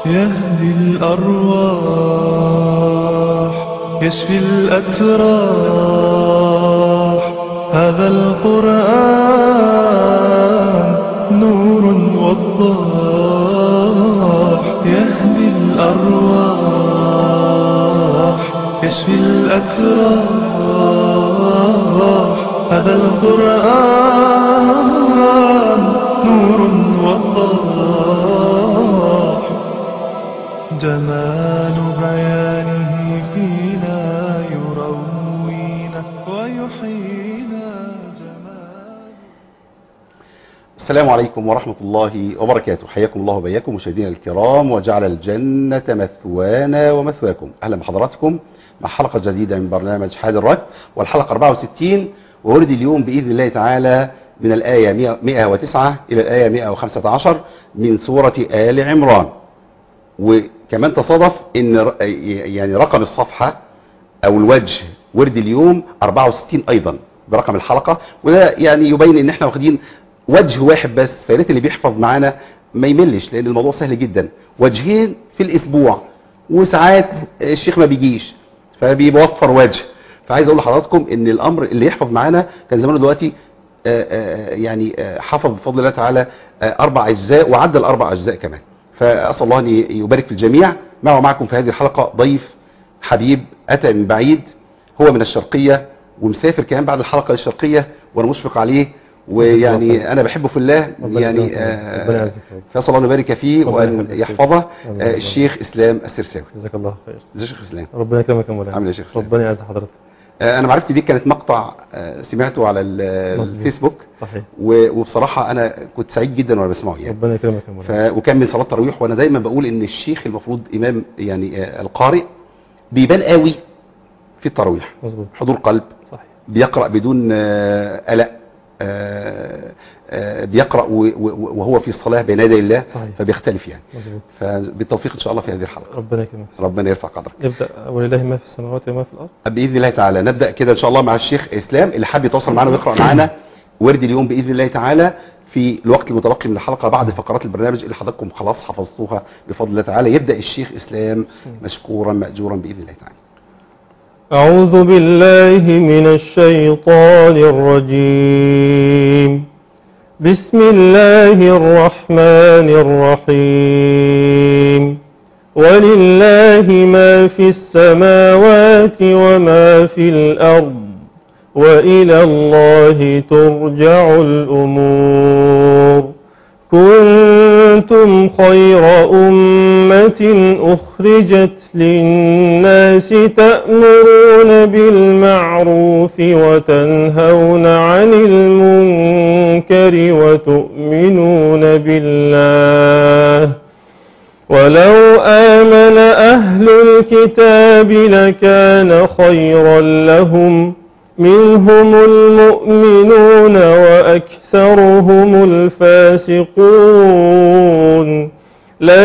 يهدي الأرواح يشفي الأتراح هذا القرآن نور وضاح يهدي الأرواح يشفي الأتراح هذا القرآن نور وضاح جمال بيانه فينا يروينا ويحيينا جمال السلام عليكم ورحمة الله وبركاته حياكم الله وبياكم مشاهدينا الكرام وجعل الجنة مثوانا ومثواكم أهلا بحضراتكم مع حلقة جديدة من برنامج حاد الرك والحلقة 64 وورد اليوم بإذن الله تعالى من الآية 109 إلى الآية 115 من سورة آل عمران وكمان تصادف ان ر- يعني رقم الصفحة او الوجه ورد اليوم 64 ايضا برقم الحلقة وده يعني يبين ان احنا واخدين وجه واحد بس فياريت اللي بيحفظ معانا ما يملش لان الموضوع سهل جدا وجهين في الاسبوع وساعات الشيخ ما بيجيش فبيوفر وجه فعايز اقول لحضراتكم ان الامر اللي يحفظ معانا كان زمانه دلوقتي آه، آه، يعني آه، حفظ بفضل الله تعالى آه، اربع اجزاء وعدى الاربع اجزاء كمان فاسال الله ان يبارك في الجميع معه معكم في هذه الحلقه ضيف حبيب اتى من بعيد هو من الشرقيه ومسافر كمان بعد الحلقه للشرقيه وانا مشفق عليه ويعني انا بحبه في الله ربنا يعني يكرمك. آه، ربنا يعزك يا رب. فاسال الله ان يبارك فيه ربنا وان يحفظك. يحفظه آمين. آه، الشيخ اسلام السرساوي جزاك الله خير ازي يا شيخ اسلام ربنا يكرمك يا مولانا عامل ايه يا شيخ اسلام ربنا يعز حضرتك آه، انا معرفتي بيك كانت مقطع آه، سمعته على ال- مظبوط. الفيسبوك صحيح و- وبصراحه انا كنت سعيد جدا وانا بسمعه يعني ربنا يكرمك يا مولانا ف... وكان من صلاه التراويح وانا دايما بقول ان الشيخ المفروض امام يعني آه، القارئ بيبان قوي في التراويح مظبوط حضور قلب صحيح بيقرا بدون آه، قلق آه، آه، بيقرا و- و- وهو في الصلاه بين يدي الله صحيح فبيختلف يعني مظبوط فبالتوفيق ان شاء الله في هذه الحلقه ربنا يكرمك ربنا يرفع قدرك نبدا ولله ما في السماوات وما في الارض باذن الله تعالى نبدا كده ان شاء الله مع الشيخ اسلام اللي حابب يتواصل معنا ويقرا معانا ورد اليوم باذن الله تعالى في الوقت المتبقي من الحلقه بعد فقرات البرنامج اللي حضراتكم خلاص حفظتوها بفضل الله تعالى يبدا الشيخ اسلام مشكورا ماجورا باذن الله تعالى أعوذ بالله من الشيطان الرجيم بسم الله الرحمن الرحيم ولله ما في السماوات وما في الأرض وإلى الله ترجع الأمور كنتم خير أمة أخرجت للناس تأمرون بالمعروف وتنهون عن المنكر وتؤمنون بالله ولو آمن أهل الكتاب لكان خيرا لهم منهم المؤمنون وأكثرهم الفاسقون لن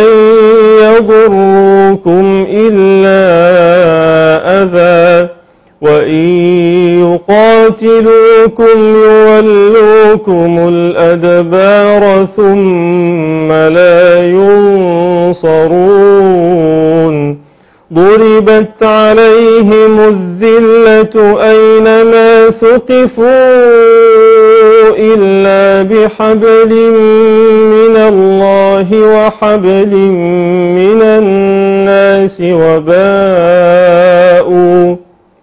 يضروكم إلا أذى وإن يقاتلوكم يولوكم الأدبار ثم لا ينصرون ضربت عليهم الذلة أينما ثقفوا إلا بحبل من الله وحبل من الناس وباءوا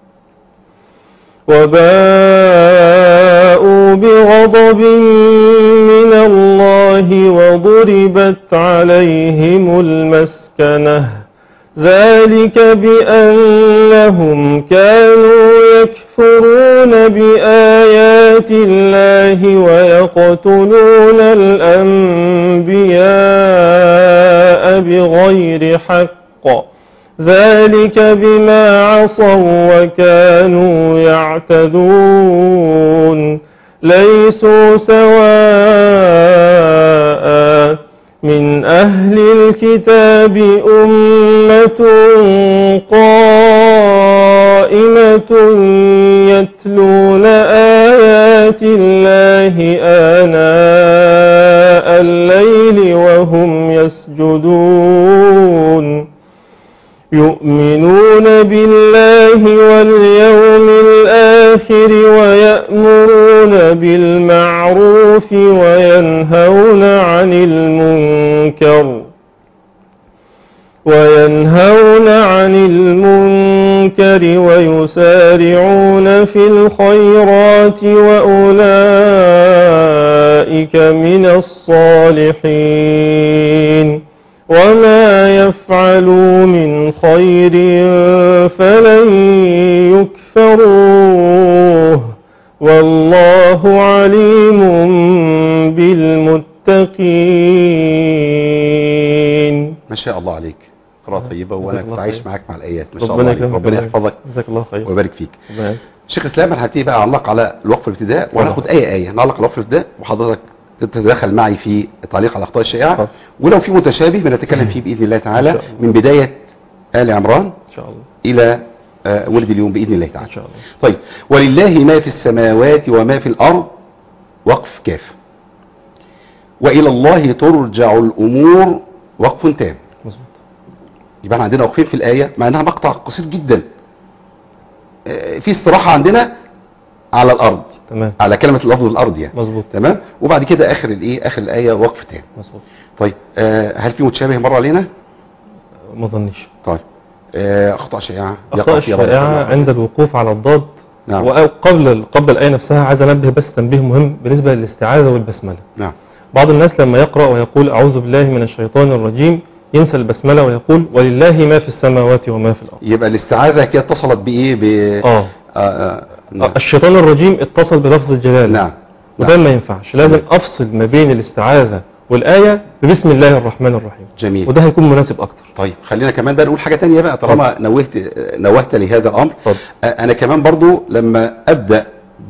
وباءوا بغضب من الله وضربت عليهم المسكنة ذلك بأنهم كانوا يكفرون بآيات الله ويقتلون الأنبياء بغير حق ذلك بما عصوا وكانوا يعتدون ليسوا سواء من أهل الكتاب أمة قائمة يتلون آيات الله آناء الليل وهم يسجدون يؤمنون بالله واليوم الآخر ويأمرون بالمعروف وينهون عن المنكر وينهون عن المنكر ويسارعون في الخيرات وأولئك من الصالحين وما يفعلوا من خير فلن يكفروه والله عليم بالمتقين ما شاء الله عليك قراءة طيبة وانا جزاك الله كنت عايش خير. معاك مع الايات ما شاء الله ربنا عليك يكرمك ربنا يحفظك جزاك الله خير ويبارك فيك ربنا يعزك. شيخ اسلام انا هبتدي بقى اعلق على الوقف الابتداء وهناخد اي ايه نعلق على الوقف الابتداء وحضرتك تتدخل معي في التعليق على الاخطاء الشائعه حاضر. ولو في متشابه بنتكلم فيه باذن الله تعالى إن شاء الله. من بدايه ال عمران ان شاء الله الى آه، ولد اليوم باذن الله ان تعالى شاء الله طيب ولله ما في السماوات وما في الارض وقف كاف والى الله ترجع الامور وقف تام مظبوط يبقى احنا عندنا وقفين في الايه مع انها مقطع قصير جدا آه، في استراحه عندنا على الارض تمام على كلمه اللفظ الارض يعني مظبوط تمام وبعد كده اخر الايه اخر الايه وقف تام مظبوط طيب آه هل في متشابه مر علينا ما ظنيش طيب آه اخطاء شائعه أخطاء فيها بعض الشائعة العلماء. عند الوقوف على الضاد نعم. وقبل قبل الآية نفسها عايز أنبه بس تنبيه مهم بالنسبة للاستعاذة والبسملة نعم بعض الناس لما يقرأ ويقول أعوذ بالله من الشيطان الرجيم ينسى البسملة ويقول ولله ما في السماوات وما في الأرض يبقى الاستعاذه كده اتصلت بايه ب آه آه آه نعم الشيطان الرجيم اتصل بلفظ الجلالة نعم وده نعم. ما ينفعش لازم نعم. أفصل ما بين الاستعاذة والآية ببسم الله الرحمن الرحيم جميل وده هيكون مناسب أكتر طيب خلينا كمان بقى نقول حاجه تانية بقى طالما نوهت نوهت لهذا الامر اتفضل آه، انا كمان برضو لما ابدا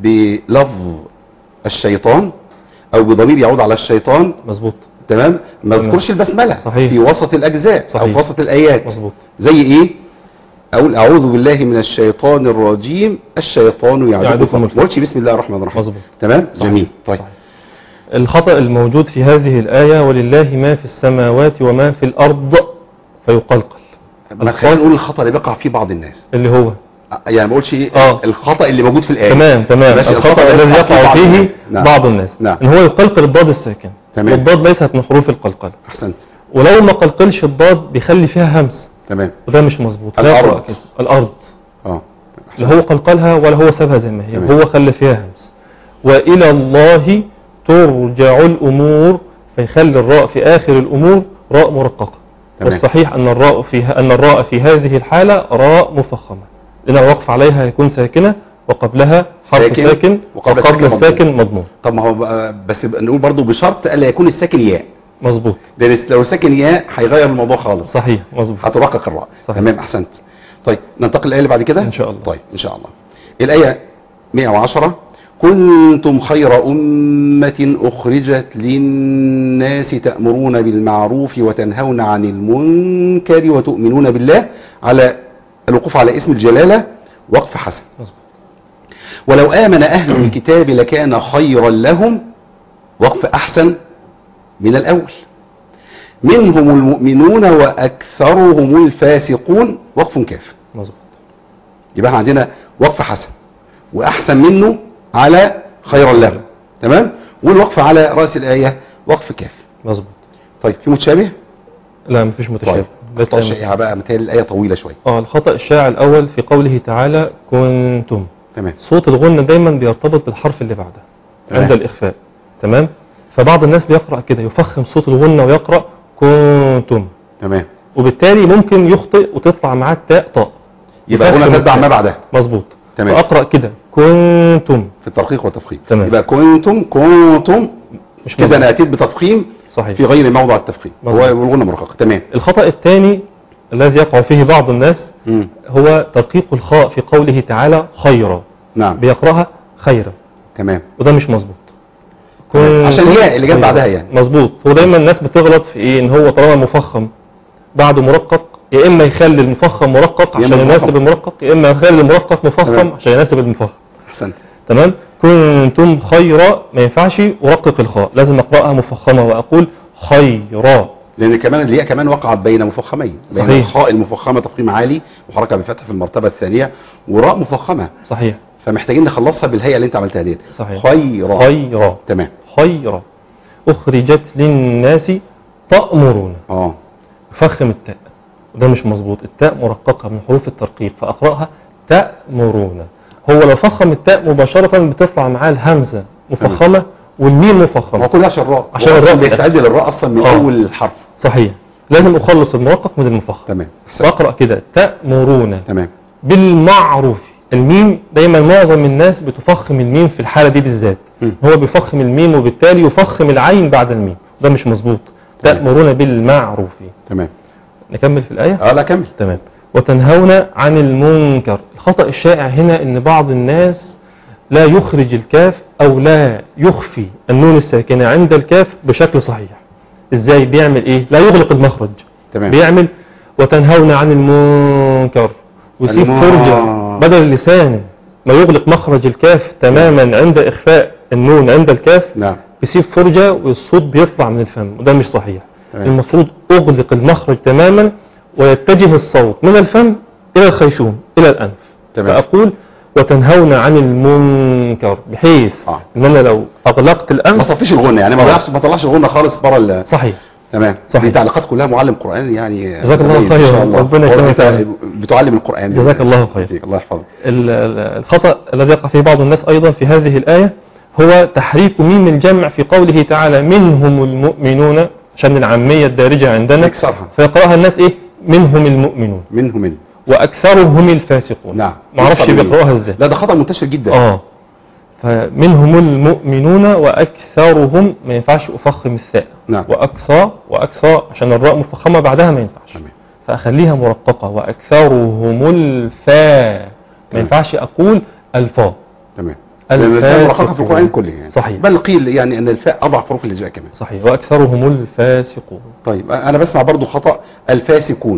بلفظ الشيطان او بضمير يعود على الشيطان مظبوط تمام ما تمام. اذكرش البسمله صحيح. في وسط الاجزاء او صحيح. في وسط الايات مظبوط زي ايه اقول اعوذ بالله من الشيطان الرجيم الشيطان يعدكم يعدكم الفقر. ما قلتش بسم الله الرحمن الرحيم مظبوط تمام صحيح. جميل طيب صحيح. الخطأ الموجود في هذه الآية ولله ما في السماوات وما في الأرض فيقلقل ما خلينا نقول الخطا اللي بيقع فيه بعض الناس اللي هو يعني ما اقولش ايه آه. الخطا اللي موجود في الايه تمام تمام ماشي، الخطأ اللي الذي يقع بعض فيه الناس. نعم. بعض الناس نعم. ان هو يقلقل الضاد الساكن تمام. والضاد ليست من حروف القلقلة احسنت ولو ما قلقلش الضاد بيخلي فيها همس تمام وده مش مظبوط الأرض. لا يقرأ كده. الأرض اه لا هو قلقلها ولا هو سابها زي ما هي تمام. هو خلى فيها همس وإلى الله ترجع الأمور فيخلي الراء في آخر الأمور راء مرققة تمام. والصحيح أن الراء في أن الراء في هذه الحالة راء مفخمة لأن الوقف عليها يكون ساكنة وقبلها حرف ساكن، ساكن, وقبل وقبل الساكن الساكن مضمون طب ما هو بقى بس بقى نقول برضو بشرط الا يكون الساكن ياء مظبوط لان لو ساكن ياء هيغير الموضوع خالص صحيح مظبوط هترقق الراء صحيح. تمام احسنت طيب ننتقل الايه اللي بعد كده إن شاء الله. طيب ان شاء الله الايه 110 كنتم خير أمة أخرجت للناس تأمرون بالمعروف وتنهون عن المنكر وتؤمنون بالله على الوقوف على اسم الجلالة وقف حسن مظبوط ولو آمن أهل الكتاب لكان خيرا لهم وقف أحسن من الأول منهم المؤمنون وأكثرهم الفاسقون وقف كاف مظبوط يبقى احنا عندنا وقف حسن وأحسن منه على خيرا لهم تمام والوقف على رأس الآية وقف كاف مظبوط طيب في متشابه لا مفيش متشابه طيب لا أخطاء تأمل. شائعة بقى متهيألي الآية طويلة شوية اه الخطأ الشائع الأول في قوله تعالى كنتم تمام صوت الغنة دايما بيرتبط بالحرف اللي بعده تمام. عند الإخفاء تمام فبعض الناس بيقرأ كده يفخم صوت الغنة ويقرأ كنتم تمام وبالتالي ممكن يخطئ وتطلع معاه التاء طاء يبقى يفخم هنا تتبع التاء. ما بعدها مظبوط تمام. فأقرأ كده كنتم في الترقيق والتفخيم تمام. يبقى كنتم كنتم مش كده مظبوط. انا اتيت بتفخيم صحيح في غير موضع التفخيم هو مظبوط. الغنى مرققه تمام الخطأ الثاني الذي يقع فيه بعض الناس مم. هو ترقيق الخاء في قوله تعالى خيرا نعم بيقرأها خيرا تمام وده مش مظبوط تمام. عشان هي اللي جت خيرا. بعدها يعني. مظبوط هو دايما الناس بتغلط في ايه ان هو طالما مفخم بعده مرقق يا اما يخلي المفخم مرقق يا عشان إما يناسب مفخم. المرقق يا اما يخلي المرقق مفخم تمام. عشان يناسب المفخم احسنت تمام كنتم خيرا ما ينفعش ارقق الخاء لازم اقراها مفخمه واقول خيرا لان كمان الياء كمان وقعت بين مفخمين بين صحيح. الخاء المفخمه تفخيم عالي وحركه بفتح في المرتبه الثانيه وراء مفخمه صحيح فمحتاجين نخلصها بالهيئه اللي انت عملتها ديت صحيح خيرا خيرا تمام خيرا أخرجت للناس تأمرون اه فخم التاء وده مش مظبوط التاء مرققة من حروف الترقيق فأقرأها تأمرون هو لو فخم التاء مباشرة بتطلع معاه الهمزة مفخمة والميم هو مفخمة كل ده عشان الراء عشان هو أصلاً الراء. بيستعد للراء اصلا من آه. اول الحرف صحيح لازم أخلص المرقق من المفخم تمام فأقرأ كده تأمرون تمام بالمعروف الميم دايما معظم الناس بتفخم الميم في الحالة دي بالذات مم. هو بيفخم الميم وبالتالي يفخم العين بعد الميم ده مش مظبوط تمام. تأمرون بالمعروف تمام نكمل في الآية اه لا كمل تمام وتنهون عن المنكر الخطأ الشائع هنا ان بعض الناس لا يخرج الكاف او لا يخفي النون الساكنة عند الكاف بشكل صحيح ازاي بيعمل ايه لا يغلق المخرج تمام بيعمل وتنهون عن المنكر ويسيب الم- فرجة بدل اللسان ما يغلق مخرج الكاف تماما عند إخفاء النون عند الكاف نعم يسيب فرجة والصوت بيطلع من الفم وده مش صحيح تمام. المفروض أغلق المخرج تماما ويتجه الصوت من الفم إلى الخيشوم إلى الأنف تمام. فأقول وتنهون عن المنكر بحيث آه. ان انا لو اغلقت ما الانف صفيش الغنى يعني ما لا. طلعش ما طلعش الغنى خالص بره ال- صحيح تمام صحيح. دي تعليقات كلها معلم قرآن يعني جزاك الله متميز خير. ما شاء الله. ربنا هو يكرمك. انت بتعلم القرآن جزاك الله خير. فيك. الله يحفظك ال- ال- الخطأ الذي يقع فيه بعض الناس أيضا في هذه الآية هو تحريك ميم الجمع في قوله تعالى منهم المؤمنون عشان العامية الدارجة عندنا يكسرها فيقرأها الناس إيه منهم المؤمنون منه من وأكثرهم الفاسقون نعم ما اعرفش يكسر منه. بيقرأوها إزاي لا ده خطأ منتشر جدا آه فمنهم المؤمنون وأكثرهم ما ينفعش أفخم الثاء نعم وأكثر وأكثر عشان الراء مفخمة بعدها ما ينفعش تمام فأخليها مرققة وأكثرهم الفاء ما تمام. ينفعش أقول الفاء تمام لأن الفاء الفاسقون. مرققة في القرآن كله يعني صحيح. بل قيل يعني ان الفاء اضعف حروف الهجاء كمان صحيح وأكثرهم الفاسقون طيب انا بسمع برضو خطأ الفاسقون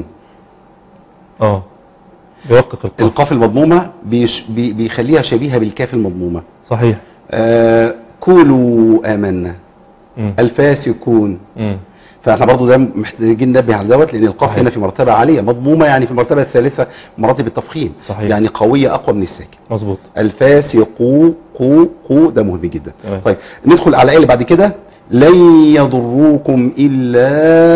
اه بيوقق القلب القاف المضمومة بيش بي بيخليها شبيهة بالكاف المضمومة صحيح آه كلوا آمنا مم. الفاسقون مم. فاحنا برضو ده محتاجين ننبه على دوت لان القاف صحيح. هنا في مرتبة عالية مضمومة يعني في المرتبة الثالثة مراتب التفخيم صحيح. يعني قوية اقوى من الساكن مظبوط الفاسقو قو قو ده مهم جدا تمام. طيب ندخل على الآية اللي بعد كده لن يضروكم إلا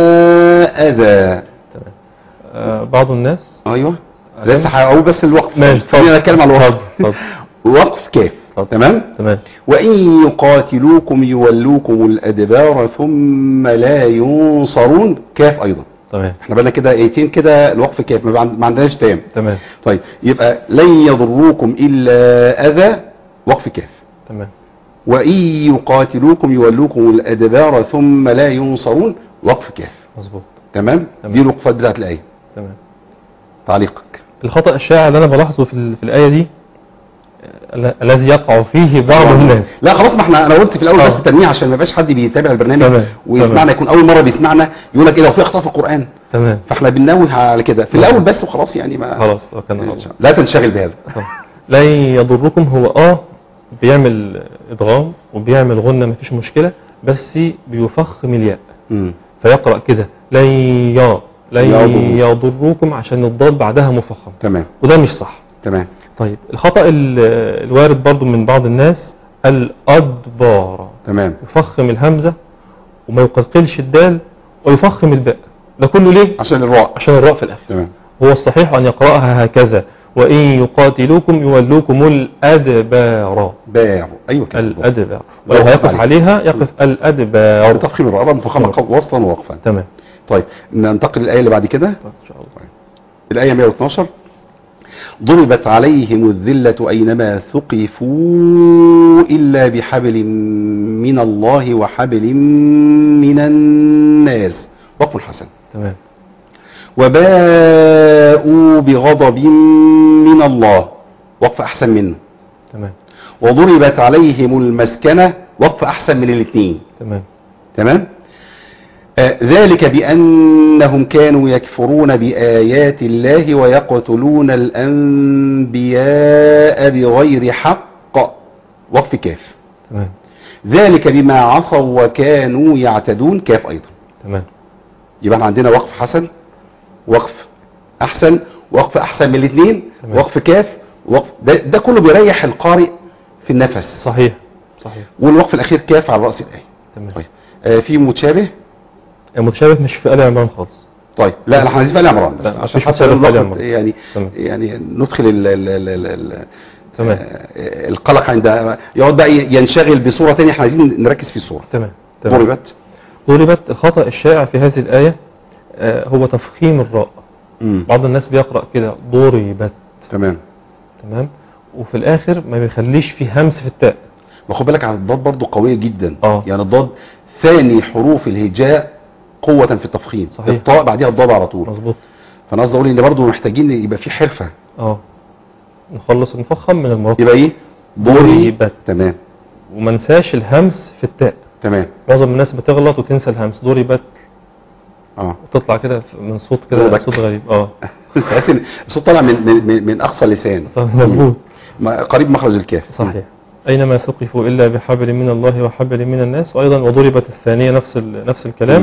أذى تمام آه بعض الناس ايوه أذى. لسه هقول بس الوقف ماشي، اتفضل. خلينا نتكلم على الوقف اتفضل، وقف كيف اتفضل. تمام تمام وإن يقاتلوكم يولوكم الأدبار ثم لا ينصرون كاف أيضا تمام احنا بقى كده ايتين كده الوقف كاف ما عند- ما عندناش تام تمام طيب يبقى لن يضروكم إلا أذى وقف كاف تمام وإن يقاتلوكم يولوكم الأدبار ثم لا ينصرون وقف كاف مظبوط تمام تمام. دي الوقفات بتاعت الآية تمام تعليقك الخطأ الشائع اللي أنا بلاحظه في, ال- في الآية دي آه، ال- الذي يقع فيه بعض الناس لا خلاص ما احنا انا قلت في الاول آه. بس تنويه عشان ما يبقاش حد بيتابع البرنامج تمام. ويسمعنا تمام. يكون اول مره بيسمعنا يقول لك ايه لو في اخطاء في القران تمام فاحنا بننوه على كده في تمام. الاول بس وخلاص يعني ما خلاص لو كان إن غلط. شاء الله. لا تنشغل بهذا طبعا. لن يضركم هو اه بيعمل ادغام وبيعمل غنة مفيش مشكلة بس بيفخم الياء مم. فيقرأ كده لن يا لن يضر. يضركم عشان الضاد بعدها مفخم تمام وده مش صح تمام طيب الخطأ ال- الوارد برضو من بعض الناس الأدبار تمام يفخم الهمزة وما يقلقلش الدال ويفخم الباء ده كله ليه؟ عشان الراء عشان الراء في الآخر تمام هو الصحيح أن يقرأها هكذا وإن يقاتلوكم يولوكم الأدبار باع ايوه كده الأدبار لا ولو وقف هيقف عليه. عليها يقف الأدبار تفخيم الراء مفخمه قو- وصلا ووقفا تمام طيب ننتقل للايه اللي بعد كده إن شاء الله الآية 112 ضربت عليهم الذلة أينما ثقفوا إلا بحبل من الله وحبل من الناس وقف حسن تمام وباءوا بغضب من الله وقف أحسن منه تمام وضربت عليهم المسكنة وقف أحسن من الاثنين تمام تمام آه، ذلك بأنهم كانوا يكفرون بآيات الله ويقتلون الأنبياء بغير حق وقف كاف تمام ذلك بما عصوا وكانوا يعتدون كاف أيضا تمام يبقى احنا عندنا وقف حسن وقف احسن وقف احسن من الاثنين تمام. وقف كاف وقف ده, ده كله بيريح القارئ في النفس صحيح صحيح والوقف الاخير كاف على راس الايه تمام طيب آه في متشابه المتشابه مش في آل عمران خالص طيب لا احنا عايزين بقى عمران بس لا، عشان مفيش حتى متشابه في آل نلخبط عمران. يعني تمام يعني ندخل ال ال ال ال ال تمام آه، القلق عند يقعد بقى ينشغل بصوره ثانيه احنا عايزين نركز في الصوره تمام تمام ضربت ضربت الخطأ الشائع في هذه الآية آه، هو تفخيم الراء مم. بعض الناس بيقرأ كده ضربت تمام تمام وفي الآخر ما بيخليش فيه همس في التاء ما خد بالك على الضاد برضو قويه جدا آه. يعني الضاد ثاني حروف الهجاء قوه في التفخيم صحيح. الطاء بعديها الضاد على طول مظبوط فانا قصدي اقول ان برضو محتاجين يبقى في حرفه اه نخلص المفخم من المركب يبقى ايه ضربت ضربت تمام وما ننساش الهمس في التاء تمام معظم الناس بتغلط وتنسى الهمس ضربت اه وتطلع كده من صوت كده ضربت. صوت غريب اه تحس ان الصوت طالع من من من, من اقصى اللسان مظبوط ما- قريب مخرج الكاف صحيح أينما ثقفوا إلا بحبل من الله وحبل من الناس وأيضا وضربت الثانية نفس ال- نفس الكلام مم.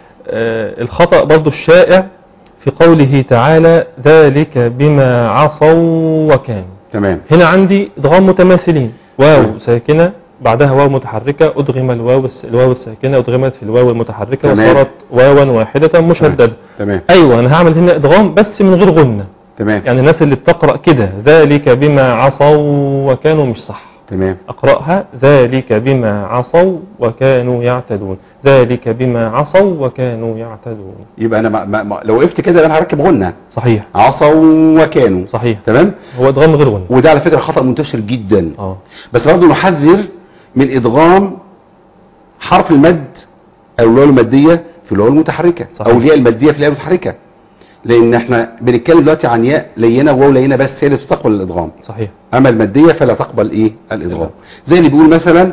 آه الخطأ برضو الشائع في قوله تعالى ذلك بما عصوا وكانوا تمام هنا عندي ادغام متماثلين واو مم. ساكنة بعدها واو متحركة أدغم الواو الس- الواو الساكنة أدغمت في الواو المتحركة تمام. وصارت واوا واحدة مشددة تمام أيوة أنا هعمل هنا إدغام بس من غير غنة تمام يعني الناس اللي بتقرأ كده ذلك بما عصوا وكانوا مش صح تمام أقرأها ذلك بما عصوا وكانوا يعتدون ذلك بما عصوا وكانوا يعتدون يبقى انا ما ما ما لو وقفت كده انا هركب غنه صحيح عصوا وكانوا صحيح تمام هو ادغام غير غنى وده على فكره خطا منتشر جدا اه بس برضه نحذر من ادغام حرف المد او الواو الماديه في الواو المتحركه صحيح. او الياء الماديه في الياء المتحركه لان احنا بنتكلم دلوقتي عن ياء لينه وواو لينه بس هي اللي تقبل الادغام صحيح اما الماديه فلا تقبل ايه الادغام زي اللي بيقول مثلا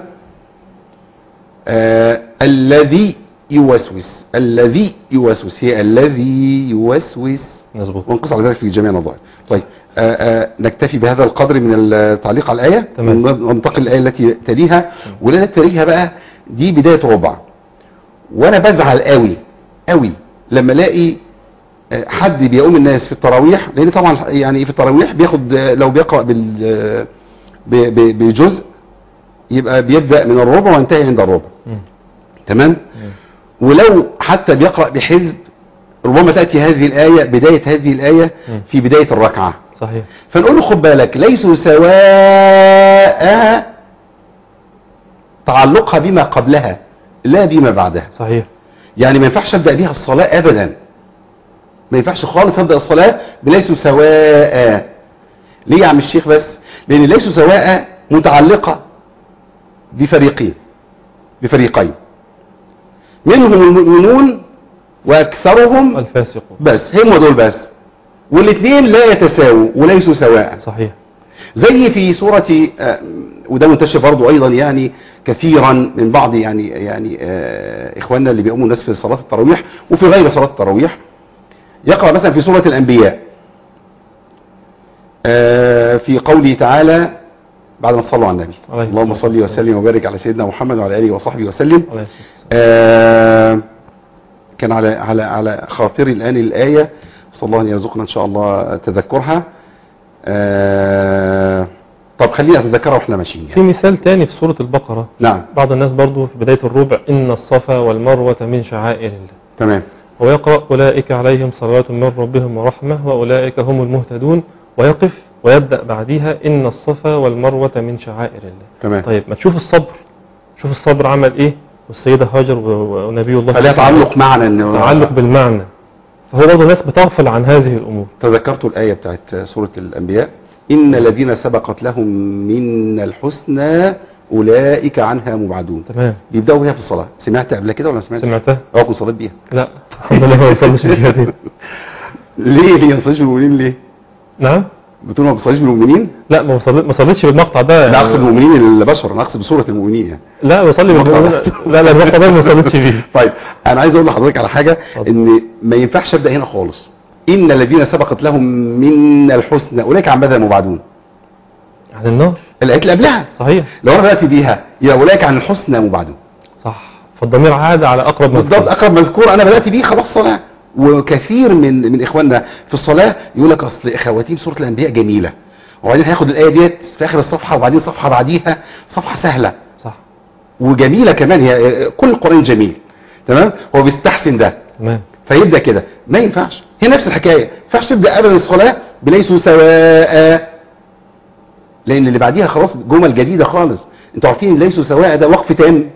آه الذي يوسوس الذي يوسوس هي الذي يوسوس مظبوط ونقص على ذلك في جميع النظائر طيب آه آه نكتفي بهذا القدر من التعليق على الآية تمام. وننتقل الآية التي تليها والآية التي تليها بقى دي بداية ربع وأنا بزعل قوي قوي لما الاقي آه، حد بيقوم الناس في التراويح لان طبعا يعني في التراويح بياخد آه، لو بيقرأ بال آه، ب- ب- بجزء يبقى بيبدأ من الربع وينتهي عند الربع مم. تمام مم. ولو حتى بيقرأ بحزب ربما تأتي هذه الآية بداية هذه الآية مم. في بداية الركعة صحيح فنقول له خد بالك ليسوا سواء تعلقها بما قبلها لا بما بعدها صحيح يعني ما ينفعش ابدا بيها الصلاه ابدا ما ينفعش خالص ابدا الصلاه بليسوا سواء ليه يا عم الشيخ بس لان ليسوا سواء متعلقه بفريقين بفريقين منهم المؤمنون واكثرهم الفاسقون بس هم دول بس والاثنين لا يتساووا وليسوا سواء صحيح زي في سورة آه، وده منتشر برضو أيضا يعني كثيرا من بعض يعني يعني آه، إخواننا اللي بيقوموا الناس في صلاة التراويح وفي غير صلاة التراويح يقرأ مثلا في سورة الأنبياء آه، في قوله تعالى بعد ما تصلوا على النبي عليه اللهم الصلاة صل وسلم وبارك على سيدنا محمد وعلى آله وصحبه وسلم عليه الصلاة والسلام. آه، كان على على على خاطري الآن الآية صلى الله أن يرزقنا إن شاء الله تذكرها آه، طب خلينا نتذكرها واحنا ماشيين في يعني. مثال تاني في سورة البقرة نعم بعض الناس برضو في بداية الربع إن الصفا والمروة من شعائر الله تمام ويقرأ أولئك عليهم صلوات من ربهم ورحمة وأولئك هم المهتدون ويقف ويبدأ بعديها إن الصفا والمروة من شعائر الله تمام طيب ما تشوف الصبر شوف الصبر عمل إيه والسيدة هاجر و- ونبي الله فلها تعلق معنا ان تعلق بالمعنى فهو برضه الناس بتغفل عن هذه الأمور تذكرت الآية بتاعت سورة الأنبياء إن الذين سبقت لهم من الحسنى أولئك عنها مبعدون تمام بيبدأوا بيها في الصلاة سمعت قبل كده ولا سمعت؟ سمعتها اه كنت صليت بيها لا الحمد لله ما وصلش بيها دي ليه هي ما بتصليش بالمؤمنين ليه؟ نعم بتقول ما بتصليش بالمؤمنين؟ لا ما وصلت ما صليتش بالمقطع ده لا اقصد المؤمنين البشر انا اقصد بسورة المؤمنين يعني لا بصلي المقطع بالمقطع ده. لا لا المقطع ده ما وصلتش فيه طيب انا عايز اقول لحضرتك على حاجة اتفضل. ان ما ينفعش ابدا هنا خالص ان الذين سبقت لهم من الحسنى اولئك عن بدء مبعدون عن النار الايات اللي قبلها صحيح لو انا بدات بيها يبقى اولئك عن الحسنى مبعدون صح فالضمير عاد على اقرب بالضبط مذكور اقرب مذكور انا بدات بيه خلاص صلاه وكثير من من اخواننا في الصلاه يقول لك اصل خواتيم سوره الانبياء جميله وبعدين هياخد الايه ديت في اخر الصفحه وبعدين صفحه بعديها صفحه سهله صح وجميله كمان هي كل القران جميل تمام هو بيستحسن ده تمام فيبدا كده ما ينفعش هي نفس الحكايه ما ينفعش تبدا ابدا الصلاه بليسوا سواء لان اللي بعديها خلاص جمل جديده خالص انتوا عارفين إن ليسوا سواء ده وقف تام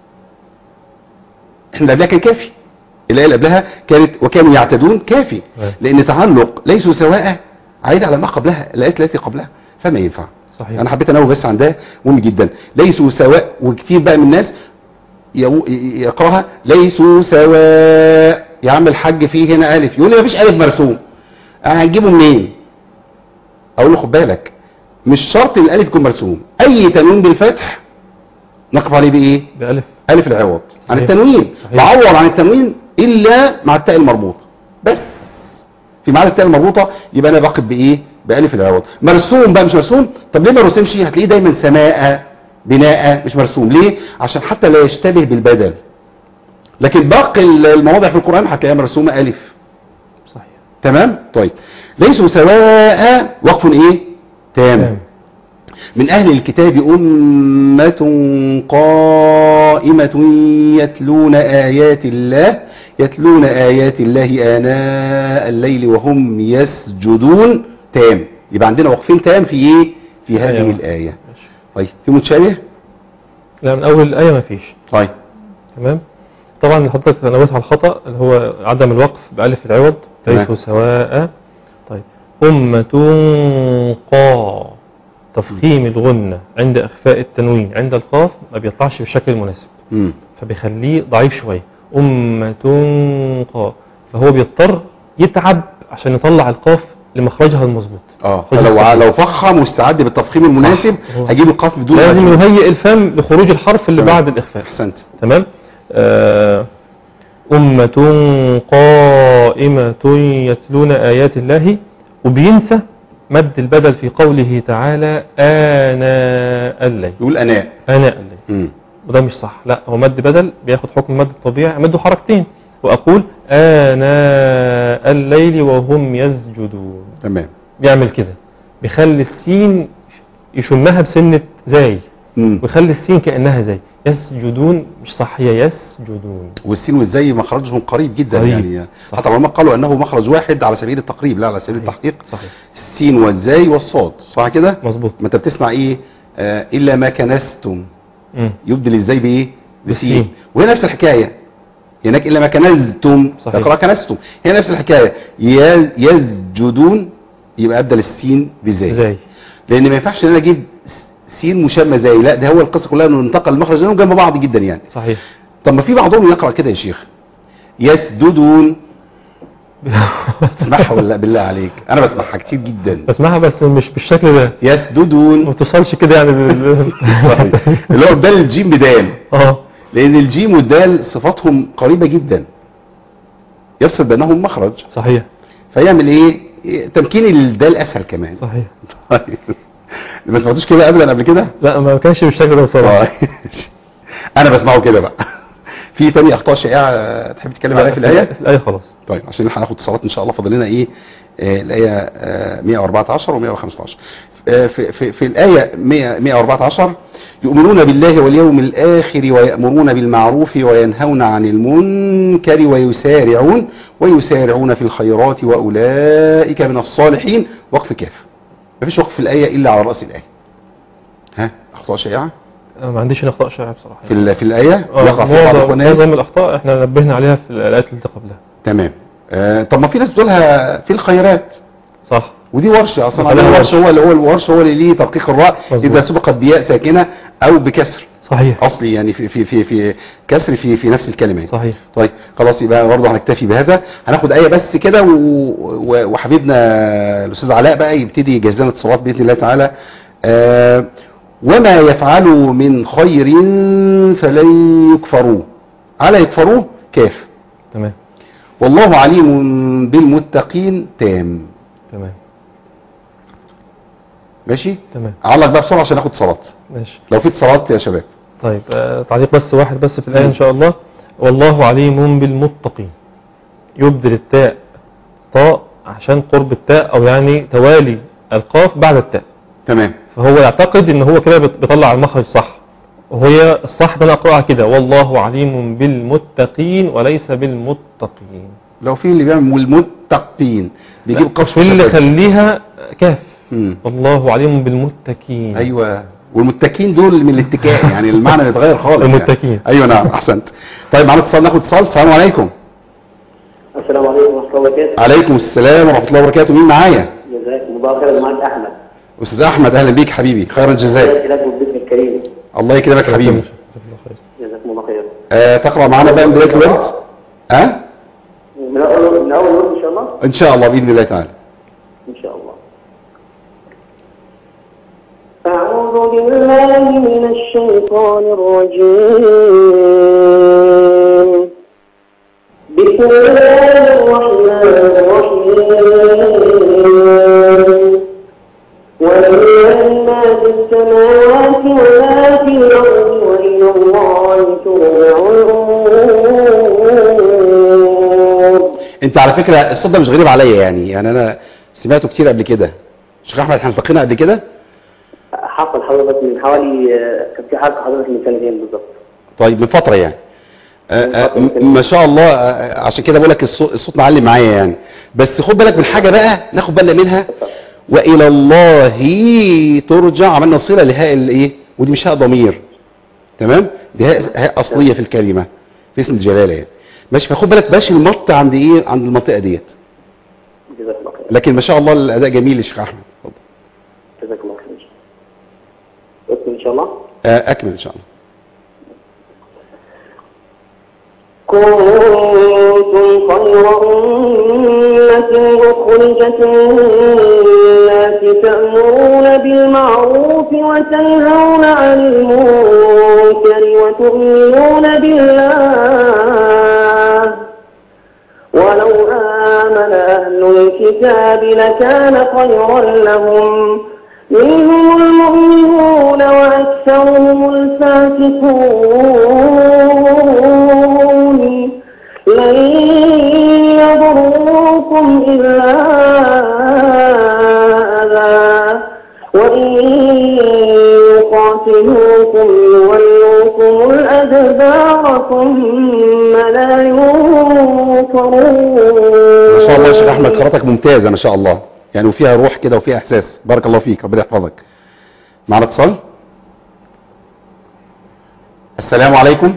احنا اللي قبلها كان كافي الايه اللي قبلها كانت وكانوا يعتدون كافي أيوة. لان تعلق ليسوا سواء عايد على ما قبلها الايات التي قبلها فما ينفع صحيح انا حبيت انوه بس عن ده مهم جدا ليسوا سواء وكتير بقى من الناس يو- ي- يقراها ليسوا سواء يا عم الحاج فيه هنا الف يقول لي مفيش الف مرسوم هنجيبه منين اقول له خد بالك مش شرط ان الالف يكون مرسوم اي تنوين بالفتح نقف عليه بايه بألف الف العوض عن صحيح. التنوين صحيح. بعوض عن التنوين الا مع التاء المربوطه بس في معنى التاء المربوطه يبقى انا باقف بايه بالف العوض مرسوم بقى مش مرسوم طب ليه ما رسمش هتلاقيه دايما سماء بناء مش مرسوم ليه عشان حتى لا يشتبه بالبدل لكن باقي المواضع في القران هتلاقيها مرسومه الف صحيح تمام طيب ليسوا سواء وقف ايه تام تمام من أهل الكتاب أمة قائمة يتلون آيات الله يتلون آيات الله آناء الليل وهم يسجدون تام يبقى عندنا وقفين تام في إيه؟ في هذه أيوة. الآية طيب في متشابه؟ لا من اول الايه ما فيش طيب تمام طبعا اللي حضرتك نويت على الخطا اللي هو عدم الوقف بالف العوض تمام. ليسوا سواء طيب أمة قا تفخيم الغنة عند إخفاء التنوين عند القاف ما بيطلعش بالشكل المناسب مم. فبيخليه ضعيف شوية أمة قا فهو بيضطر يتعب عشان يطلع القاف لمخرجها المظبوط اه خد فلو الصحيح. لو فخم واستعد بالتفخيم المناسب هو- هجيب القاف بدون لازم مجهود. يهيئ الفم لخروج الحرف اللي تمام. بعد الإخفاء احسنت تمام آه، أمة قائمة يتلون آيات الله وبينسى مد البدل في قوله تعالى آناء الليل يقول اناء آناء الليل مم. وده مش صح لا هو مد بدل بياخد حكم المد الطبيعي مده حركتين وأقول آناء الليل وهم يسجدون تمام بيعمل كده بيخلي السين يشمها بسنة زي مم. ويخلي السين كأنها زي يسجدون مش صح هي يسجدون والسين والزي مخرجهم قريب جدا قريب. يعني صح. حتى العلماء قالوا انه مخرج واحد على سبيل التقريب لا على سبيل صحيح. التحقيق صحيح السين والزاي والصاد صح كده مظبوط ما انت بتسمع ايه آه الا ما كنستم مم. يبدل الزاي بايه بالسين. بسين وهي نفس الحكايه هناك الا ما كنزتم صحيح. تقرا كنستم هي نفس الحكايه يز- يسجدون يبقى ابدل السين بزاي زي لان ما ينفعش ان انا اجيب سين مشمى زي لا ده هو القصه كلها انه انتقل المخرج لانهم جنب بعض جدا يعني صحيح طب ما في بعضهم يقرا كده يا شيخ يسجدون تسمعها ولا لا بالله عليك انا بسمعها كتير جدا بسمعها بس مش بالشكل ده ما يسجدون توصلش كده يعني بال... طيب. اللي هو بدال الجيم بدال اه لان الجيم والدال صفاتهم قريبه جدا يفصل بينهم مخرج صحيح فيعمل ايه تمكين الدال اسهل كمان صحيح طيب ما سمعتوش كده ابدا قبل كده لا ما كانش بالشكل ده بصراحه آه. انا بسمعه كده بقى في تاني اخطاء شائعه تحب تتكلم عليها في الايه الايه خلاص طيب عشان احنا هناخد اتصالات ان شاء الله فاضل لنا ايه آه الايه آه 114 و 115 آه في, في, في الايه 100 114 يؤمنون بالله واليوم الاخر ويامرون بالمعروف وينهون عن المنكر ويسارعون ويسارعون في الخيرات واولئك من الصالحين وقف كاف مفيش وقف في الايه الا على راس الايه ها اخطاء شائعه أنا ما عنديش هنا اخطاء شائعه بصراحه في ال- في الايه آه، يقع في بعض معظم القناه معظم الاخطاء احنا نبهنا عليها في الايات اللي قبلها تمام آه طب ما في ناس بتقولها في الخيرات صح ودي ورشه اصلا خليها عندنا ورشة. ورشه هو اللي هو الورشه هو اللي ليه تدقيق الراء مظبوط. اذا سبقت بياء ساكنه او بكسر صحيح اصلي يعني في في في في كسر في في نفس الكلمه يعني. صحيح طيب خلاص يبقى برضه هنكتفي بهذا هناخد ايه بس كده و... و... وحبيبنا الاستاذ علاء بقى يبتدي يجهز لنا اتصالات باذن الله تعالى آه وما يفعلوا من خير فلن يكفروه على يكفروه كاف تمام والله عليم بالمتقين تام تمام ماشي تمام علق بقى بسرعه عشان ناخد اتصالات ماشي لو في اتصالات يا شباب طيب آه، تعليق بس واحد بس في الآية إن شاء الله والله عليم بالمتقين يبدل التاء طاء عشان قرب التاء أو يعني توالي القاف بعد التاء تمام فهو يعتقد ان هو كده بت- بيطلع المخرج صح وهي الصح ده انا اقراها كده والله عليم بالمتقين وليس بالمتقين لو في اللي بيعمل المتقين بيجيب قف في اللي شداد. خليها كاف مم. والله عليم بالمتقين ايوه والمتكين دول من الاتكاء يعني المعنى بيتغير خالص يعني. المتكين. ايوه نعم احسنت طيب معانا اتصال ناخد اتصال السلام عليكم السلام عليكم ورحمة الله وبركاته عليكم السلام ورحمه الله وبركاته مين معايا جزاكم الله خيرا معك أحمد استاذ احمد اهلا بيك حبيبي خير الجزاء لكم بالاسم الكريم الله يكرمك حبيبي جزاكم الله خيرا آه تقرا معانا بقى من بدايه الورد ها أه؟ من أول من أول يوم إن شاء الله ان شاء الله باذن الله تعالى إن شاء الله أعوذ بالله من الشيطان الرجيم بسم الله الرحمن الرحيم ولله ما في السماوات وما في الأرض وإلى الله ترجع الأمور انت على فكره الصوت ده مش غريب عليا يعني يعني انا سمعته كتير قبل كده شيخ احمد احنا التقينا قبل كده حصل حضرتك من حوالي آه، كان في حلقة حضرتك من سنتين بالظبط طيب من فتره يعني آه، آه، م- ما شاء الله آه، عشان كده بقول لك الصوت, الصوت معلم معايا يعني بس خد بالك من حاجه بقى ناخد بالنا منها والى الله ترجع عملنا صله لهاء الايه ودي مش هاء ضمير تمام دي هاء, هاء اصليه في الكلمه في اسم الجلاله يعني ماشي فخد بالك باش المط عند ايه عند المنطقه ديت جزاك الله خير لكن ما شاء الله الاداء جميل يا شيخ احمد اتفضل. جزاك الله خير اسم إن شاء الله آه، اكمل ان شاء الله كنتم خير أمة أخرجت للناس تأمرون بالمعروف وتنهون عن المنكر وتؤمنون بالله ولو آمن أهل الكتاب لكان خيرا لهم منهم المؤمنون وأكثرهم الفاسقون لن يضروكم إلا أذى وإن يقاتلوكم يولوكم الأدبار ثم لا ينصرون ما شاء الله يا شيخ احمد قراءتك ممتازه ما شاء الله يعني وفيها روح كده وفيها احساس بارك الله فيك ربنا يحفظك معنا اتصال السلام عليكم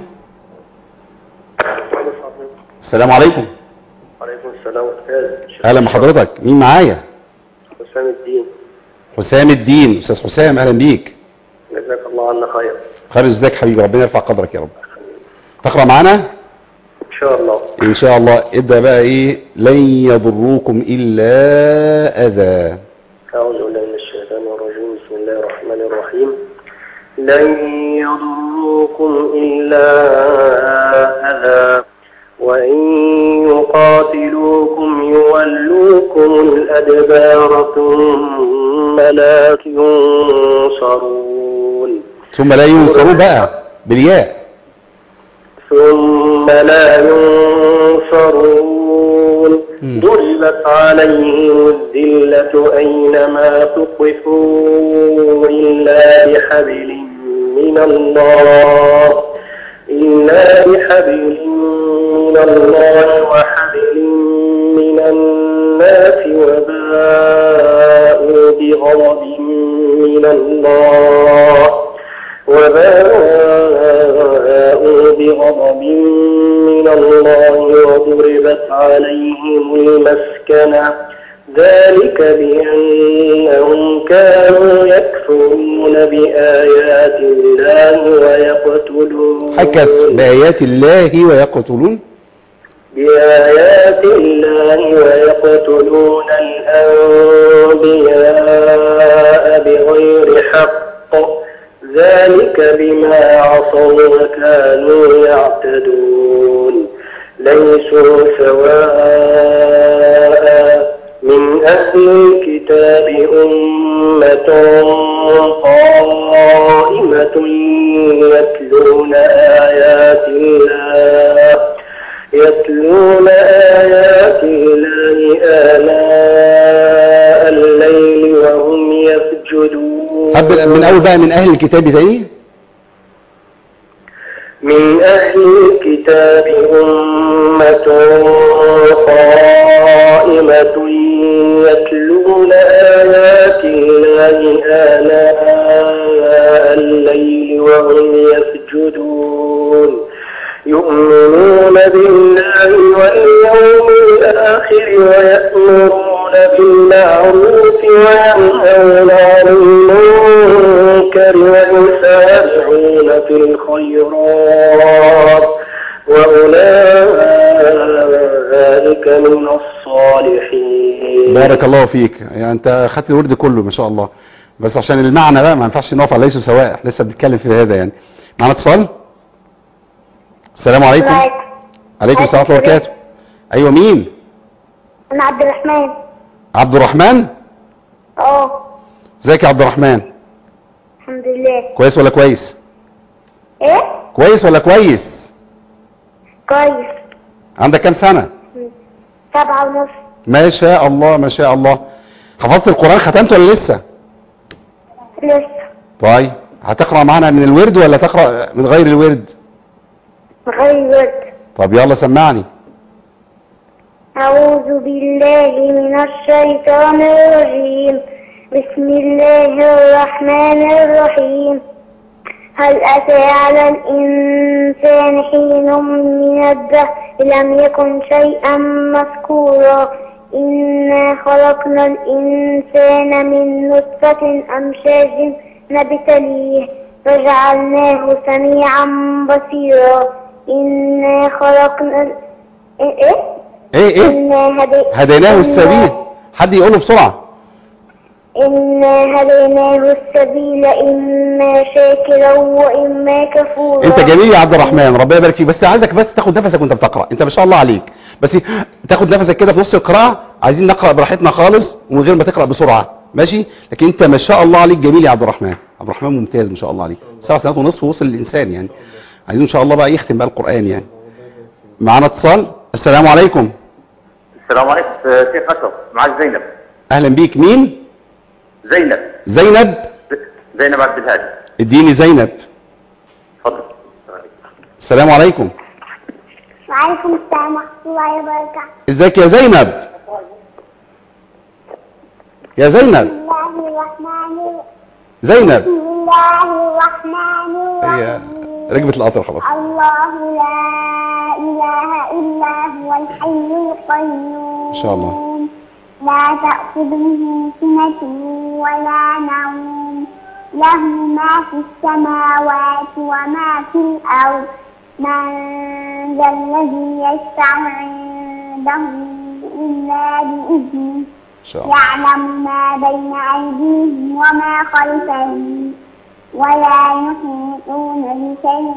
السلام عليكم عليكم السلام أستاذ اهلا بحضرتك مين معايا حسام الدين حسام الدين استاذ حسام اهلا بيك جزاك الله عنا خير خير ازيك حبيبي ربنا يرفع قدرك يا رب تقرا معانا إن شاء الله ان شاء الله ابدا بقى ايه لن يضروكم الا اذى أعوذ بالله من الشيطان الرجيم بسم الله الرحمن الرحيم لن يضروكم إلا أذى وإن يقاتلوكم يولوكم الأدبار ثم لا ينصرون ثم لا ينصرون بقى بالياء ثم لا ينصرون مم. ضربت عليهم الذلة أينما تقفوا إلا بحبل من الله إلا بحبل من الله وحبل من الناس وباءوا بغضب من الله وباءوا بغضب من الله وضربت عليهم المسكنة ذلك بأنهم كانوا يكفرون بآيات الله ويقتلون حكس بآيات الله ويقتلون بآيات الله ويقتلون الأنبياء بغير حق ذلك بما عصوا وكانوا يعتدون ليسوا سواء من أهل الكتاب أمة قائمة طب من اول بقى من اهل الكتاب تاني من أهل الكتاب أمة قائمة يتلون آيات الله آناء الليل وهم يسجدون يؤمنون بالله واليوم الآخر ويأمرون بالمعروف وينهون عن المنكر ويسارعون في الخيرات وأولئك من الصالحين بارك الله فيك يعني انت خدت الورد كله ما شاء الله بس عشان المعنى بقى ما ينفعش نقف على ليسوا سواء احنا لسه بنتكلم في هذا يعني معنا اتصال السلام عليكم عليكم السلام ورحمه الله وبركاته ايوه مين أنا عبد الرحمن عبد الرحمن اه ازيك يا عبد الرحمن الحمد لله كويس ولا كويس ايه كويس ولا كويس كويس عندك كام سنه سبعة ونص ما شاء الله ما شاء الله حفظت القران ختمت ولا لسه لسه طيب هتقرا معانا من الورد ولا تقرا من غير الورد غير ورد طب يلا سمعني أعوذ بالله من الشيطان الرجيم بسم الله الرحمن الرحيم هل أتى على الإنسان حين من الدهر لم يكن شيئا مذكورا إنا خلقنا الإنسان من نطفة أمشاج نبتليه فجعلناه سميعا بصيرا إنا خلقنا ال- إيه إيه؟ ايه ايه إنا هدي... هديناه السبيل حد يقوله بسرعه إنا هديناه السبيل إما شاكرا وإما كفورا انت جميل يا عبد الرحمن ربنا يبارك فيك بس عايزك بس تاخد نفسك وانت بتقرا انت ما شاء الله عليك بس تاخد نفسك كده في نص القراءه عايزين نقرا براحتنا خالص ومن غير ما تقرا بسرعه ماشي لكن انت ما شاء الله عليك جميل يا عبد الرحمن عبد الرحمن ممتاز ما شاء الله عليك سبع سنوات ونصف وصل الانسان يعني عايزين ان شاء الله بقى يختم بقى القران يعني معانا اتصال السلام عليكم السلام عليكم آه، شيخ اشرف معك زينب اهلا بيك مين زينب زينب زينب عبد الهادي اديني زينب تفضل السلام عليكم وعليكم السلام ورحمة الله وبركاته ازيك يا زينب يا زينب بسم الله الرحمن الرحيم زينب بسم الله الرحمن هي الرحيم ركبت القطر خلاص الله لا إله إلا هو الحي القيوم إن شاء الله. لا تأخذه سنة ولا نوم له ما في السماوات وما في الأرض من ذا الذي يشفع عنده إلا بإذنه ان شاء الله يعلم ما بين أيديهم وما خلفهم ولا يحيطون بشيء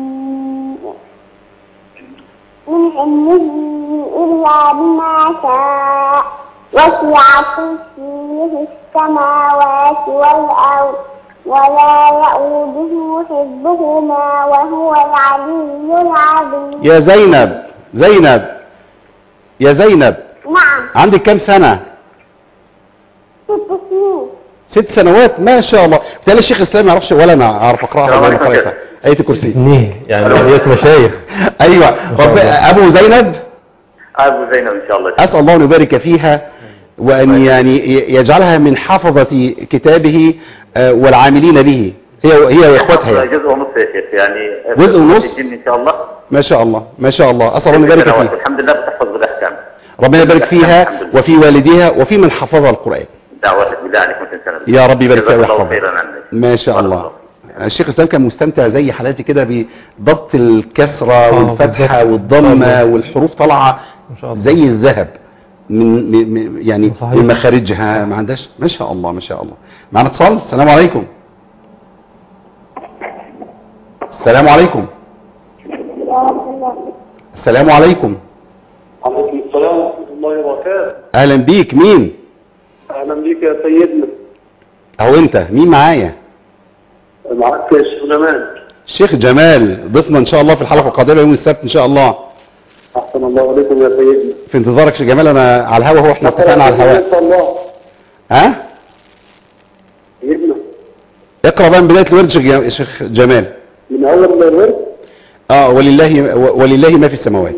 من علمه إلا بما شاء وسع كرسيه السماوات والأرض ولا يؤوده حفظهما وهو العلي العظيم يا زينب زينب يا زينب نعم عندك كام سنة ست سنين ست سنوات ما شاء الله بالتالي الشيخ الاسلام ما يعرفش ولا انا اعرف اقراها السلام ولا انا عليكم قريتها ايه الكرسي اثنين يعني هي مشايخ ايوه رب ابو زينب ابو زينب ان شاء الله اسال الله ان يبارك فيها وان يعني ي- يجعلها من حفظة كتابه آه، والعاملين به هي هي واخواتها يعني. جزء ونص يا شيخ يعني جزء ونص؟ الجن ان شاء الله ما شاء الله ما شاء الله اسال الله ان يبارك فيها الحمد لله بتحفظ بالاحكام ربنا يبارك فيها الحمد لله. وفي والديها وفي من حفظها القرآن دعواتك بالله عليكم تنسى يا رب يبارك فيها جزاك الله ويحفظها خيرا عنك ما شاء بارك الله الشيخ الاسلام كان مستمتع زي حالاتي كده بضبط الكسرة والفتحة بالظبط. والضمة الله. والحروف طالعة ما شاء الله. زي الذهب من من- من يعني صحيح. من مخارجها ما عندهاش ما شاء الله ما شاء الله معنا اتصال السلام عليكم السلام عليكم السلام عليكم عليكم السلام ورحمة الله وبركاته اهلا بيك مين أهلا بك يا سيدنا اهو انت مين معايا معك الشيخ جمال الشيخ جمال ضيفنا ان شاء الله في الحلقه القادمه يوم السبت ان شاء الله أحسن الله عليكم يا سيدنا في انتظارك يا شيخ جمال انا على الهوا هو احنا اتفقنا على الهواء إن شاء الله ها سيدنا اقرا بقى من بدايه الورد شيخ جا- شيخ جمال من أول الورد اه ولله ولله ما في السماوات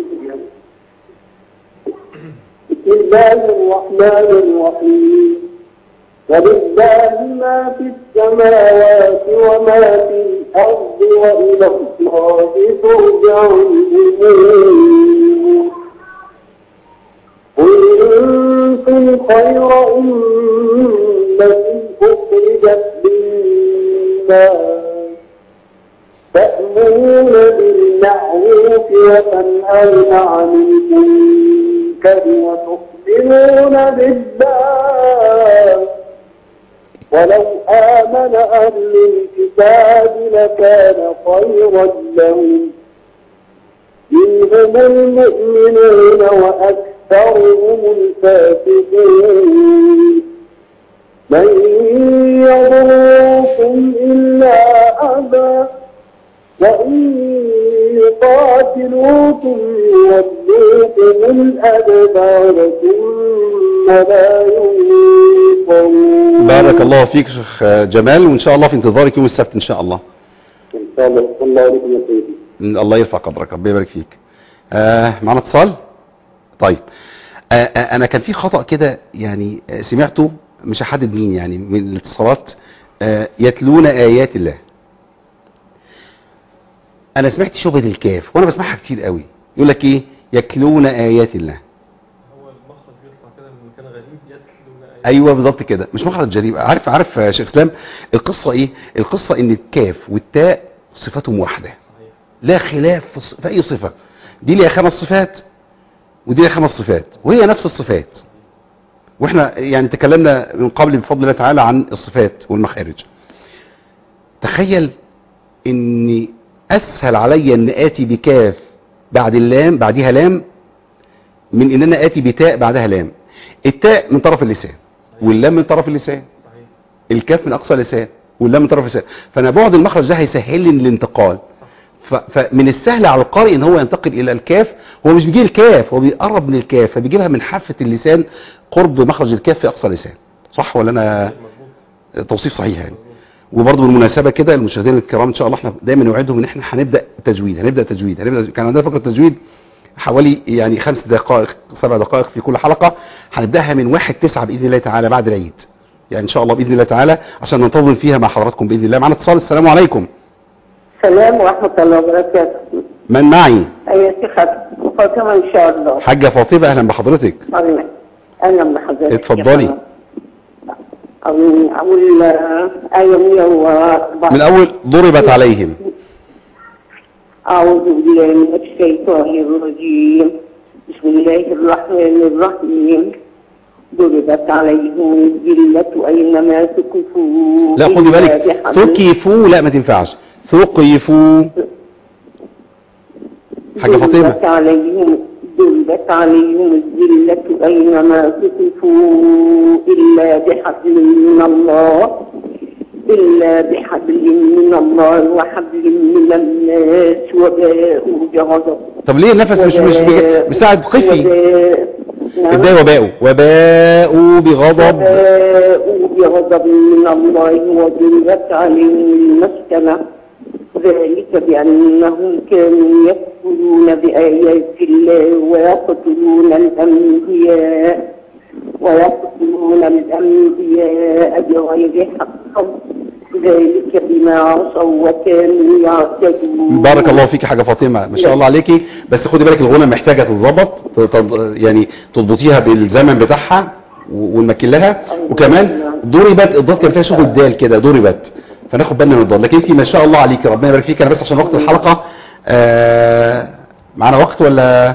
بسم الله الرحمن الرحيم ولله ما في السماوات وما في الأرض وإلى الله ترجع الأمور كنتم خير أمة أخرجت للناس تأمرون بالمعروف وتنهون عن المنكر وتؤمنون بالله ولو آمن أهل الكتاب لكان خيرا لهم منهم المؤمنون وأكثرهم الفاسقون من يضركم إلا أذى وإن يقاتلوكم يولوكم الأدبار ثم لا ينصرون بارك الله فيك شيخ جمال وان شاء الله في انتظارك يوم السبت ان شاء الله إن شاء الله صلى الله عليكم يا سيدي إن الله يرفع قدرك ربنا يبارك فيك آه معنا اتصال طيب آه آه انا كان في خطأ كده يعني آه سمعته مش هحدد مين يعني من الاتصالات آه يتلون ايات الله انا سمعت شبهة الكاف وانا بسمعها كتير قوي يقول لك ايه يتلون ايات الله هو المخرج بيطلع كده من مكان غريب يتلو ايوه بالظبط كده مش مخرج غريب عارف عارف يا شيخ اسلام القصه ايه القصه ان الكاف والتاء صفاتهم واحده صحيح لا خلاف في الص- في اي صفه دي ليها خمس صفات ودي ليها خمس صفات وهي نفس الصفات واحنا يعني تكلمنا من قبل بفضل الله تعالى عن الصفات والمخارج تخيل ان اسهل علي ان اتي بكاف بعد اللام بعدها لام من ان انا اتي بتاء بعدها لام التاء من طرف اللسان واللام من طرف اللسان صحيح الكاف من اقصى اللسان واللام من طرف اللسان فانا بعد المخرج ده هيسهل لي الانتقال ف- فمن السهل على القارئ ان هو ينتقل الى الكاف هو مش بيجي الكاف هو بيقرب من الكاف فبيجيبها من حافه اللسان قرب مخرج الكاف في اقصى اللسان صح ولا انا مظبوط توصيف صحيح يعني وبرضه بالمناسبه كده المشاهدين الكرام ان شاء الله احنا دايما نوعدهم ان احنا هنبدا تجويد هنبدا تجويد هنبدا كان عندنا فقره تجويد حوالي يعني خمس دقائق سبع دقائق في كل حلقه هنبداها من واحد تسعة باذن الله تعالى بعد العيد يعني ان شاء الله باذن الله تعالى عشان ننتظم فيها مع حضراتكم باذن الله معنا اتصال السلام عليكم السلام ورحمة الله وبركاته من معي أيها شيخة فاطمة إن شاء الله حاجه فاطمه اهلا بحضرتك أهلا أهلا بحضرتك اتفضلي. أقول أقول آه، آية 104 من اول ضربت عليهم أعوذ بالله من الشيطان الرجيم بسم الله الرحمن الرحيم ضربت عليهم الذلة أينما ثقفوا لا خدي إلا بالك بحبل ثقفوا لا ما تنفعش ثقفوا حاجه فاطمه ضربت عليهم ضربت عليهم الذلة أينما ثقفوا إلا بحبل من الله إلا بحبل من الله وحبل من الناس وباءوا بغضب طب ليه النفس مش مش بيج- مساعد قفي وباء نعم. ازاي وباءوا وباءوا بغضب وباءوا بغضب من الله وضربت عليهم المسكنة ذلك بأنهم كانوا يكفرون بآيات الله ويقتلون الأنبياء ويقتلون الأنبياء بغير حق ذلك بما عصوا وكانوا يعتدون بارك الله فيك حاجه فاطمه ما شاء الله عليكي بس خدي بالك الغنى محتاجه تتظبط ت- تض- يعني تضبطيها بالزمن بتاعها و- ونمكن لها وكمان ضربت الضاد كان فيها شغل الدال كده ضربت فناخد بالنا من الضاد لكن انت ما شاء الله عليكي ربنا يبارك فيك انا بس عشان وقت الحلقه آه معانا وقت ولا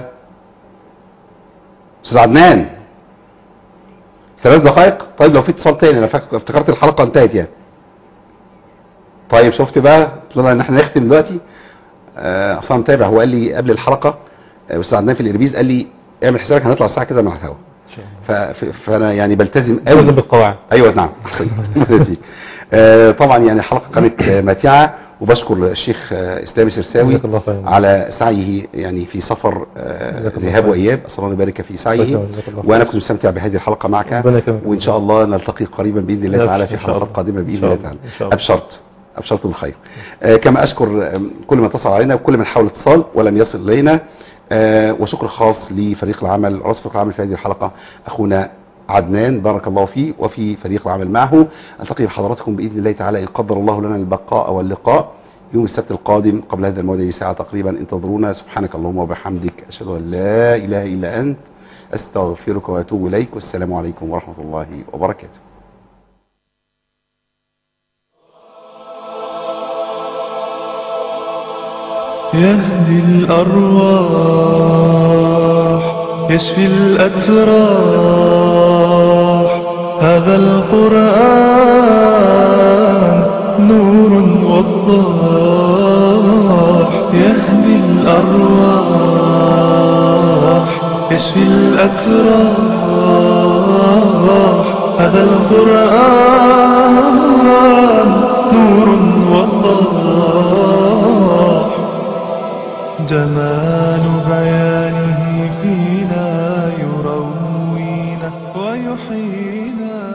استاذ عدنان ثلاث دقائق طيب لو في اتصال تاني انا فاكر افتكرت الحلقه انتهت يعني طيب شفت بقى طلع ان احنا نختم دلوقتي آه، اصلا متابع هو قال لي قبل الحلقه آه، استاذ عدنان في الاربيز قال لي اعمل حسابك هنطلع الساعه كذا من على الهواء ف- ف- فانا يعني بلتزم لازم قوي بالقواعد ايوه نعم أحسنت. آه، طبعا يعني حلقه كانت آه، ماتعه وبشكر الشيخ آه، اسلامي سرساوي جزاك الله خيرا. على سعيه يعني في سفر آه، جزاك الله ذهاب خيرا. واياب اسال الله يبارك في سعيه جزاك الله خيرا. وانا كنت مستمتع بهذه الحلقه معك ربنا يكرمك. وان شاء الله نلتقي قريبا باذن الله لا، تعالى إن في شاء حلقات الله. قادمه إن باذن شاء الله الله. تعالى إن شاء الله. ابشرت ابشرت بالخير آه، كما اشكر آه، كل من اتصل علينا وكل من حاول اتصال ولم يصل الينا آه، وشكر خاص لفريق العمل رئيس فريق العمل في هذه الحلقه اخونا عدنان بارك الله فيه وفي فريق العمل معه التقي بحضراتكم باذن الله تعالى ان قدر الله لنا البقاء واللقاء يوم السبت القادم قبل هذا الموعد بساعه تقريبا انتظرونا سبحانك اللهم وبحمدك اشهد ان لا اله الا انت استغفرك واتوب اليك والسلام عليكم ورحمه الله وبركاته يهدي الأرواح يشفي الأتراح هذا القرآن نور وضاح يهدي الأرواح يشفي الأتراح هذا القرآن نور وضاح جمال بيانه فينا يروينا ويحيينا